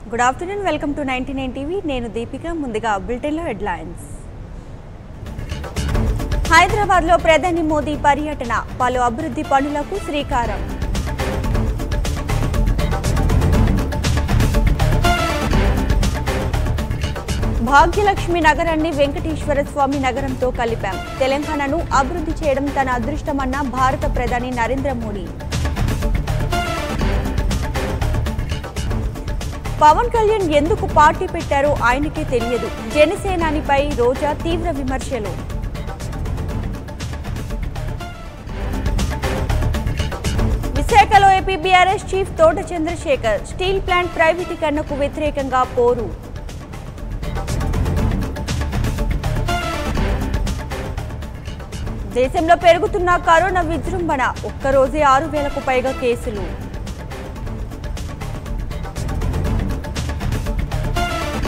good afternoon welcome to ninety nine TV నేను దీపిక ముందుగా బులెటిన్లో హెడ్లైన్స్ హైదరాబాద్లో ప్రధాని మోదీ పర్యటన పలు అభివృద్ధి పనులకు శ్రీకారం భాగ్యలక్ష్మి నగరాన్ని వెంకటేశ్వర స్వామి నగరంతో కలిపాం తెలంగాణను అభివృద్ధి చేయడం తన అదృష్టమన్న భారత ప్రధాని నరేంద్ర మోడీ పవన్ కళ్యాణ్ ఎందుకు పార్టీ పెట్టారో ఆయనకే తెలియదు జనసేనానిపై రోజా తీవ్ర విమర్శలు విశాఖలో ఏపీ బీఆర్ఎస్ చీఫ్ తోట చంద్రశేఖర్ స్టీల్ ప్లాంట్ ప్రైవేటీకరణకు వ్యతిరేకంగా పోరు దేశంలో పెరుగుతున్న కరోనా విజృంభణ ఒక్కరోజే ఆరు వేలకు పైగా కేసులు